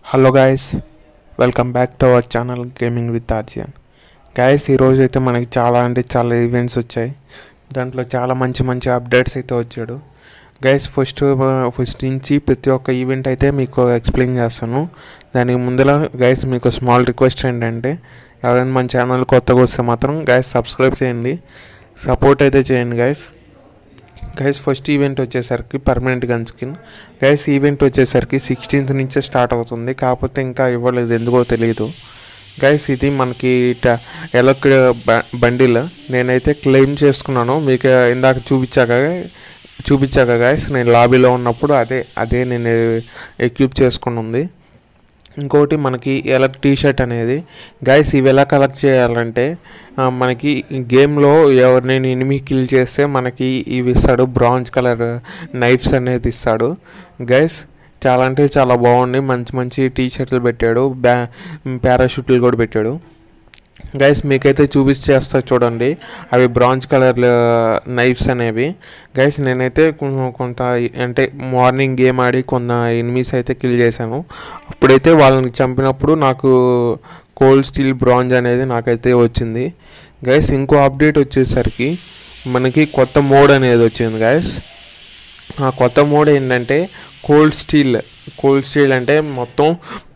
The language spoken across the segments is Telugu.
hello guys welcome back to our channel gaming with ఆర్జియన్ గాయస్ ఈరోజు అయితే మనకి చాలా అంటే చాలా ఈవెంట్స్ వచ్చాయి దాంట్లో చాలా మంచి మంచి అప్డేట్స్ అయితే వచ్చాడు గైస్ ఫస్ట్ ఫస్ట్ నుంచి ప్రతి ఒక్క ఈవెంట్ అయితే మీకు ఎక్స్ప్లెయిన్ చేస్తాను దానికి ముందర గైస్ మీకు స్మాల్ రిక్వెస్ట్ ఏంటంటే ఎవరైనా మన ఛానల్ కొత్తగా వస్తే మాత్రం గైస్ సబ్స్క్రైబ్ చేయండి సపోర్ట్ అయితే చేయండి గైస్ గైస్ ఫస్ట్ ఈవెంట్ వచ్చేసరికి permanent gun skin guys event వచ్చేసరికి సిక్స్టీన్త్ నుంచే స్టార్ట్ అవుతుంది కాకపోతే ఇంకా ఇవ్వలేదు ఎందుకో తెలియదు గైస్ ఇది మనకి ఎలక్ బండిల్ నేనైతే క్లెయిమ్ చేసుకున్నాను మీకు ఇందాక చూపించాక చూపించాక గైస్ నేను లాబీలో ఉన్నప్పుడు అదే అదే నేను ఎక్విప్ చేసుకుని ఉంది ఇంకోటి మనకి ఎలా టీ షర్ట్ అనేది గైస్ ఇవి ఎలా కలెక్ట్ చేయాలంటే ఆ, మనకి గేమ్లో ఎవరినైనా ఎనిమి కిల్ చేస్తే మనకి ఇవి ఇస్తాడు బ్రాంజ్ కలర్ నైఫ్స్ అనేది ఇస్తాడు గైస్ చాలా అంటే చాలా బాగుంది మంచి మంచి టీ షర్ట్లు పెట్టాడు బ్యా పారాషూట్లు కూడా పెట్టాడు గైస్ మీకైతే చూపించేస్తా చూడండి అవి బ్రాంజ్ కలర్ నైఫ్స్ అనేవి గైస్ నేనైతే కొ- కొంత అంటే మార్నింగ్ గేమ్ ఆడి కొంత ఎనిమీస్ అయితే కిల్ చేశాను అప్పుడైతే వాళ్ళని చంపినప్పుడు నాకు కోల్డ్ స్టీల్ బ్రాంజ్ అనేది నాకైతే వచ్చింది గైస్ ఇంకో అప్డేట్ వచ్చేసరికి మనకి కొత్త మోడ్ అనేది వచ్చింది గైస్ ఆ కొత్త మోడ్ ఏంటంటే కోల్డ్ స్టీల్ కోల్డ్ స్టీల్ అంటే మొత్తం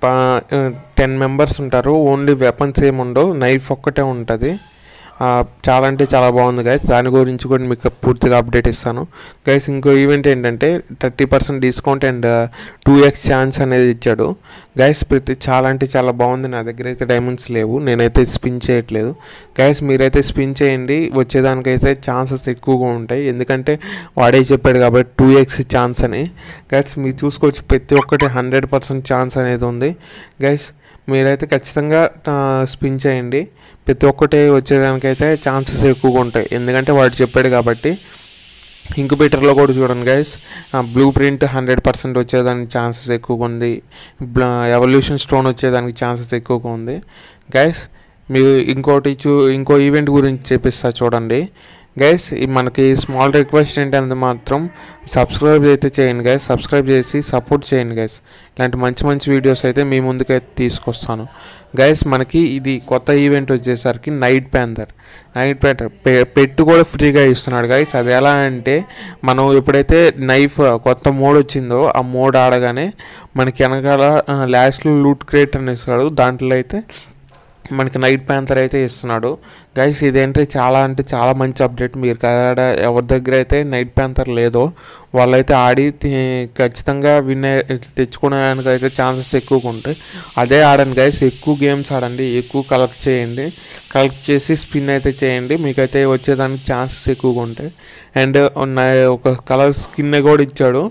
టెన్ మెంబర్స్ ఉంటారు ఓన్లీ వెపన్స్ ఏమి ఉండవు నైఫ్ ఒక్కటే ఉంటుంది ఆ, చాలా అంటే చాలా బాగుంది గైస్ దాని గురించి కూడా మీకు పూర్తిగా అప్డేట్ ఇస్తాను గైస్ ఇంకో ఈవెంట్ ఏంటంటే thirty percent discount and two X chance అనేది ఇచ్చాడు గైస్ ప్రతి చాలా అంటే చాలా బాగుంది నా దగ్గర అయితే డైమండ్స్ లేవు నేనైతే స్పిన్ చేయట్లేదు గైస్ మీరైతే స్పిన్ చేయండి వచ్చేదానికైతే ఛాన్సెస్ ఎక్కువగా ఉంటాయి ఎందుకంటే వాడే చెప్పాడు కాబట్టి టూ ఎక్స్ ఛాన్స్ అని గైస్ మీరు చూసుకోవచ్చు ప్రతి ఒక్కటి హండ్రెడ్ పర్సెంట్ ఛాన్స్ అనేది ఉంది గైస్ మీరైతే ఖచ్చితంగా స్పిన్ చేయండి ప్రతి ఒక్కటి వచ్చేదానికైతే ఛాన్సెస్ ఎక్కువగా ఉంటాయి ఎందుకంటే వాడు చెప్పాడు కాబట్టి ఇంక్యుబేటర్లో కూడా చూడండి guys blue print hundred percent వచ్చేదానికి ఛాన్సెస్ ఎక్కువగా ఉంది ఎవల్యూషన్ స్టోన్ వచ్చేదానికి ఛాన్సెస్ ఎక్కువగా ఉంది గైస్ మీరు ఇంకోటి చూ ఇంకో ఈవెంట్ గురించి చెప్పిస్తా చూడండి గైస్ మనకి స్మాల్ రిక్వెస్ట్ ఏంటంటే మాత్రం సబ్స్క్రైబ్ అయితే చేయండి గైస్ సబ్స్క్రైబ్ చేసి సపోర్ట్ చేయండి గైస్ ఇలాంటి మంచి మంచి వీడియోస్ అయితే మీ ముందుకైతే తీసుకొస్తాను గైస్ మనకి ఇది కొత్త ఈవెంట్ వచ్చేసరికి నైట్ ప్యాంథర్ నైట్ ప్యాంథర్ పెట్టు కూడా ఫ్రీగా ఇస్తున్నాడు గైస్ అది ఎలా అంటే మనం ఎప్పుడైతే నైఫ్ కొత్త మోడ్ వచ్చిందో ఆ మోడ్ ఆడగానే మనకి వెనకాల లాస్ట్లో లూట్ క్రియేట్ అని ఇస్తాడు దాంట్లో అయితే మనకి నైట్ ప్యాంతర్ అయితే ఇస్తున్నాడు గైస్ ఇదేంటే చాలా అంటే చాలా మంచి అప్డేట్ మీరు కాడ ఎవరి దగ్గర అయితే నైట్ ప్యాంతర్ లేదో వాళ్ళైతే ఆడి తి- ఖచ్చితంగా విన్ తెచ్చుకోవడానికి అయితే ఛాన్సెస్ ఎక్కువగా ఉంటాయి అదే ఆడండి గైస్ ఎక్కువ గేమ్స్ ఆడండి ఎక్కువ కలెక్ట్ చేయండి కలెక్ట్ చేసి స్పిన్ అయితే చేయండి మీకైతే వచ్చేదానికి ఛాన్సెస్ ఎక్కువగా ఉంటాయి అండ్ ఒక కలర్ స్కిన్ కూడా ఇచ్చాడు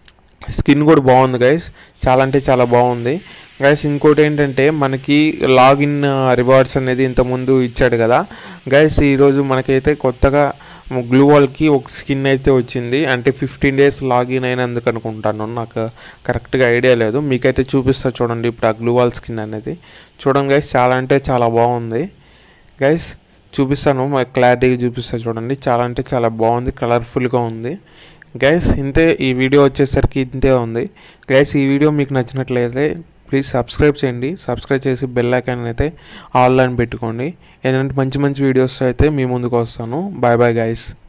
స్కిన్ కూడా బాగుంది గైస్ చాలా అంటే చాలా బాగుంది గైస్ ఇంకోటి ఏంటంటే మనకి లాగిన్ రివార్డ్స్ అనేది ఇంతకుముందు ఇచ్చాడు కదా గైస్ ఈరోజు మనకైతే కొత్తగా గ్లూ వాల్కి ఒక స్కిన్ అయితే వచ్చింది అంటే ఫిఫ్టీన్ డేస్ లాగిన్ అయినందుకు అనుకుంటాను నాకు కరెక్ట్గా ఐడియా లేదు మీకైతే చూపిస్తా చూడండి ఇప్పుడు ఆ గ్లూ వాల్ స్కిన్ అనేది చూడండి గైస్ చాలా అంటే చాలా బాగుంది గైస్ చూపిస్తాను మా క్లారిటీగా చూపిస్తా చూడండి చాలా అంటే చాలా బాగుంది కలర్ఫుల్గా ఉంది గైస్ ఇంతే ఈ వీడియో వచ్చేసరికి ఇంతే ఉంది గైస్ ఈ వీడియో మీకు నచ్చినట్లయితే ప్లీజ్ సబ్స్క్రైబ్ చేయండి సబ్స్క్రైబ్ చేసి బెల్ ఐకాన్ అయితే ఆన్లైన్ పెట్టుకోండి ఏంటంటే మంచి మంచి వీడియోస్ అయితే మీ ముందుకు వస్తాను బాయ్ బాయ్ గైస్